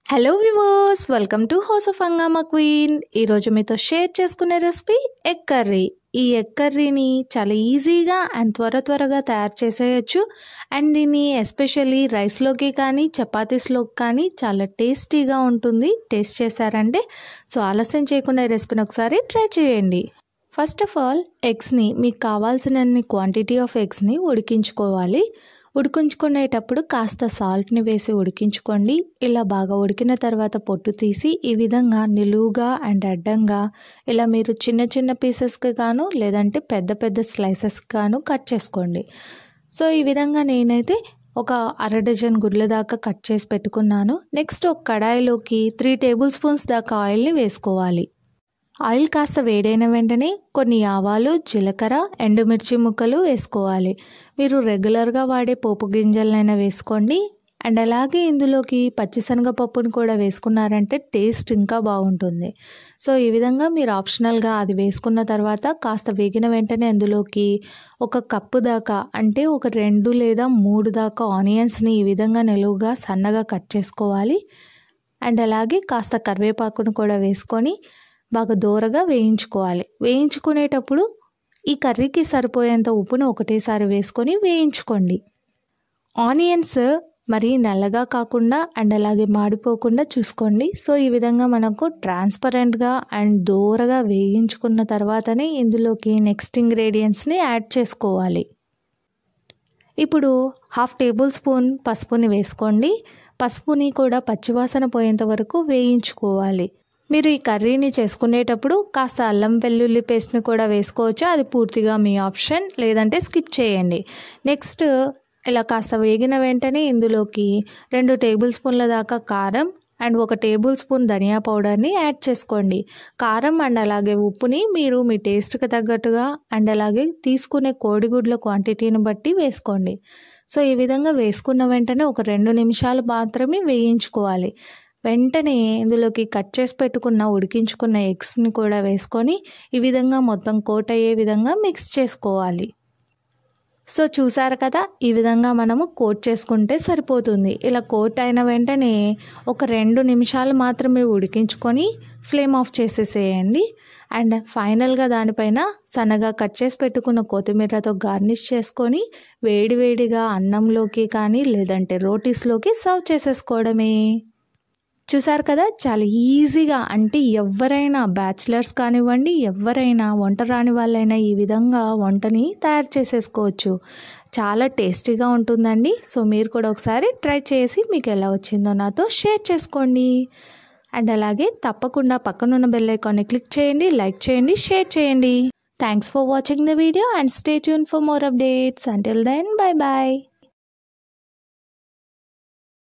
hello viewers welcome to house of Hungama queen ఈరోజు మీతో share చేసుకునే రెసిపీ ఎగ్ కర్రీ ఈ ఎగ్ కర్రీని చాలా ఈజీగా అండ్ త్వర త్వరగా తయారు చేసేయచ్చు అండ్ దీన్ని ఎస్పెషల్లీ రైస్లోకి కానీ చపాతీస్లోకి కానీ చాలా టేస్టీగా ఉంటుంది టేస్ట్ చేశారంటే సో ఆలస్యం చేయకుండా ఈ రెసిపీని ఒకసారి ట్రై చేయండి ఫస్ట్ ఆఫ్ ఆల్ ఎగ్స్ని మీకు కావాల్సినన్ని క్వాంటిటీ ఆఫ్ ఎగ్స్ని ఉడికించుకోవాలి ఉడికించుకునేటప్పుడు కాస్త సాల్ట్ని వేసి ఉడికించుకోండి ఇలా బాగా ఉడికిన తర్వాత పొట్టు తీసి ఈ విధంగా నిలువుగా అండ్ అడ్డంగా ఇలా మీరు చిన్న చిన్న పీసెస్కి గాను లేదంటే పెద్ద పెద్ద స్లైసెస్కి గాను కట్ చేసుకోండి సో ఈ విధంగా నేనైతే ఒక అర డజన్ గుడ్ల దాకా కట్ చేసి పెట్టుకున్నాను నెక్స్ట్ ఒక కడాయిలోకి త్రీ టేబుల్ స్పూన్స్ దాకా ఆయిల్ని వేసుకోవాలి ఆయిల్ కాస్త వేడైన వెంటనే కొన్ని ఆవాలు జీలకర్ర ఎండుమిర్చి ముక్కలు వేసుకోవాలి మీరు రెగ్యులర్గా వాడే పోపు గింజలనైనా వేసుకోండి అండ్ అలాగే ఇందులోకి పచ్చిశనగపప్పును కూడా వేసుకున్నారంటే టేస్ట్ ఇంకా బాగుంటుంది సో ఈ విధంగా మీరు ఆప్షనల్గా అది వేసుకున్న తర్వాత కాస్త వేగిన వెంటనే అందులోకి ఒక కప్పు దాకా అంటే ఒక రెండు లేదా మూడు దాకా ఆనియన్స్ని ఈ విధంగా నిలువుగా సన్నగా కట్ చేసుకోవాలి అండ్ అలాగే కాస్త కరివేపాకును కూడా వేసుకొని బాగా దూరగా వేయించుకోవాలి వేయించుకునేటప్పుడు ఈ కర్రీకి సరిపోయేంత ఉప్పును ఒకటేసారి వేసుకొని వేయించుకోండి ఆనియన్స్ మరి నల్లగా కాకుండా అండ్ అలాగే మాడిపోకుండా చూసుకోండి సో ఈ విధంగా మనకు ట్రాన్స్పరెంట్గా అండ్ దూరగా వేయించుకున్న తర్వాతనే ఇందులోకి నెక్స్ట్ ఇంగ్రీడియంట్స్ని యాడ్ చేసుకోవాలి ఇప్పుడు హాఫ్ టేబుల్ స్పూన్ పసుపుని వేసుకోండి పసుపుని కూడా పచ్చివాసన పోయేంత వరకు వేయించుకోవాలి మీరు ఈ కర్రీని చేసుకునేటప్పుడు కాస్త అల్లం వెల్లుల్లి పేస్ట్ని కూడా వేసుకోవచ్చు అది పూర్తిగా మీ ఆప్షన్ లేదంటే స్కిప్ చేయండి నెక్స్ట్ ఇలా కాస్త వేగిన వెంటనే ఇందులోకి రెండు టేబుల్ స్పూన్ల దాకా కారం అండ్ ఒక టేబుల్ స్పూన్ ధనియా పౌడర్ని యాడ్ చేసుకోండి కారం అండ్ అలాగే ఉప్పుని మీరు మీ టేస్ట్కి తగ్గట్టుగా అండ్ అలాగే తీసుకునే కోడిగుడ్ల క్వాంటిటీని బట్టి వేసుకోండి సో ఈ విధంగా వేసుకున్న వెంటనే ఒక రెండు నిమిషాలు మాత్రమే వేయించుకోవాలి వెంటనే ఇందులోకి కట్ చేసి పెట్టుకున్న ఉడికించుకున్న ఎగ్స్ని కూడా వేసుకొని ఈ విధంగా మొత్తం కోట్ అయ్యే విధంగా మిక్స్ చేసుకోవాలి సో చూసారు కదా ఈ విధంగా మనము కోట్ చేసుకుంటే సరిపోతుంది ఇలా కోట్ అయిన వెంటనే ఒక రెండు నిమిషాలు మాత్రమే ఉడికించుకొని ఫ్లేమ్ ఆఫ్ చేసేసేయండి అండ్ ఫైనల్గా దానిపైన సన్నగా కట్ చేసి పెట్టుకున్న కొత్తిమీరతో గార్నిష్ చేసుకొని వేడివేడిగా అన్నంలోకి కానీ లేదంటే రోటీస్లోకి సర్వ్ చేసేసుకోవడమే చూసారు కదా చాలా ఈజీగా అంటే ఎవరైనా బ్యాచిలర్స్ కానివ్వండి ఎవరైనా వంట రాని వాళ్ళైనా ఈ విధంగా వంటని తయారు చేసేసుకోవచ్చు చాలా టేస్టీగా ఉంటుందండి సో మీరు కూడా ఒకసారి ట్రై చేసి మీకు ఎలా వచ్చిందో నాతో షేర్ చేసుకోండి అండ్ అలాగే తప్పకుండా పక్కనున్న బెల్ ఐకాన్ని క్లిక్ చేయండి లైక్ చేయండి షేర్ చేయండి thanks for watching the video and stay tuned for more updates until then bye bye